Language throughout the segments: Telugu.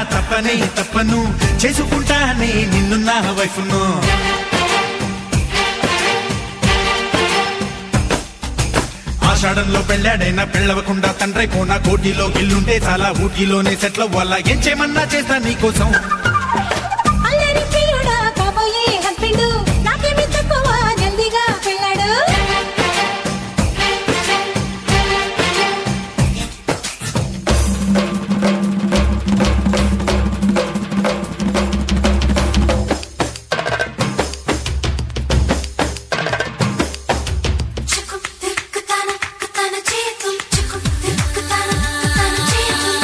తప్పనే తప్పను చేసుకుంటానే నిన్ను నా వైఫును ఆషాఢంలో పెళ్ళాడైనా పెళ్ళవకుండా తండ్రి కోన కోటిలో ఇల్లుంటే చాలా ఊటీలోనే సెట్ల వల్ల ఏం చేయమన్నా చేస్తా నీకోసం అల్లరి ప్రియుడా కాబోయే హస్బెండ్ నాకేమి తక్కువ జల్దీగా పెళ్ళాడు Chikum tıkkıtana kıtana çetum Chikum tıkkıtana kıtana çetum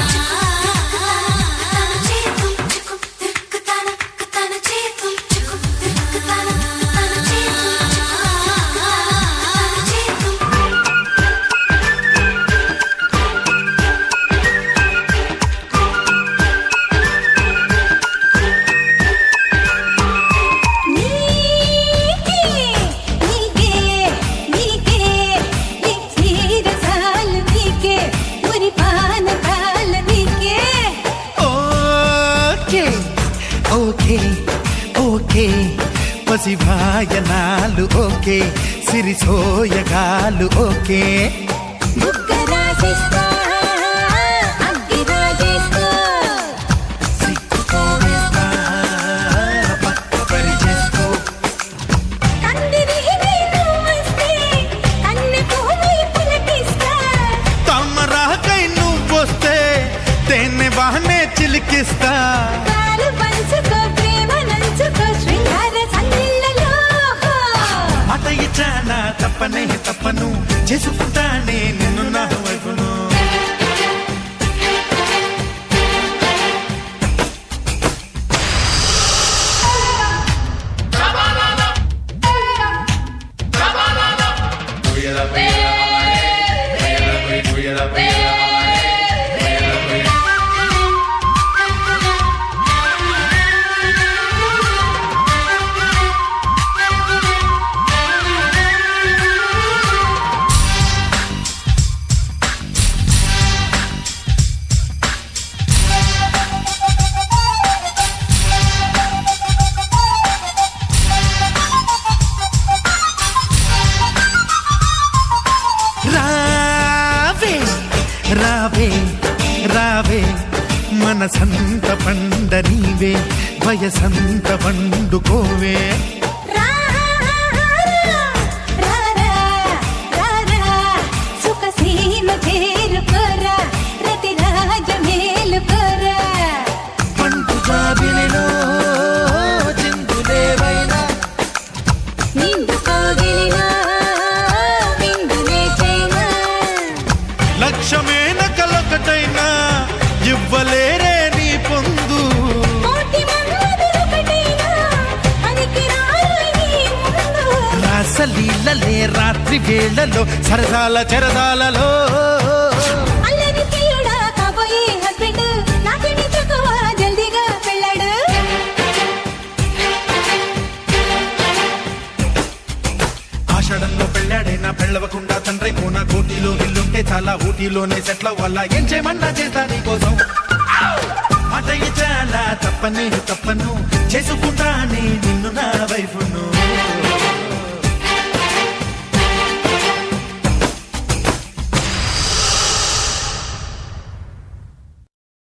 Chikum tıkkıtana kıtana çetum Chikum tıkkıtana kıtana çetum Chikum tıkkıtana kıtana çetum నీకే నీకే నీకే నీకే రసాల నీకే మురి పానకాల నీకే ఓకే ఓకే ఓకే పసిభాయనాలు ఓకే సిరిసోయగాలు ఓకే బుగ్గ రాసేస్తా అగ్గి రాజేస్తా సిక్కుకోవేస్తా పక్క పరిచేస్తూ కందిరి నేను వస్తే కన్నె పువ్వు పులకిస్తా తమరాకై నువ్వొస్తే తేనె వాహనే చిలికిస్తా కాలు పంచుకో ప్రేమ నంచుకో శృంగార సందిళ్ళలో మాట ఇచ్చానా తప్పనే తప్పను చేసుకుంటానే నిన్ను నా వైపును రావే రావే రావే మనసంత పండ నీవే వయసంత పండుకోవే రా రా రా రా సుఖ సీమ చేరుకోరా రతి రాజ మేలుకోరా పండు జాబిలిలో చిందులేవైనా నిండు కోగిలినా విందులే చైనా లక్ష్యమైన కలొకటైనా ఇవ్వలేరే నీ పొందు కోటి మన్మధులొకటైనా పనికి రారు నీ ముందు రాసలీలలే రాత్రి వేళలో సరదాల చరదాలలో అల్లరి ప్రియుడా కాబోయే హస్బెండ్ నాకేమి తక్కువ జల్దీగా పెళ్ళాడు ఆషాఢంలో పెళ్ళాడైనా పెళ్ళవకుండా తండ్రి కోన కోటిలో ఇల్లుంటే చాలా ఊటీలోనే సెట్ల వల్ల ఏం చేయమన్నా చేస్తా నీకోసం మాట చాలా తప్పనే తప్పను చేసుకుంటానే నిన్ను నా వైఫును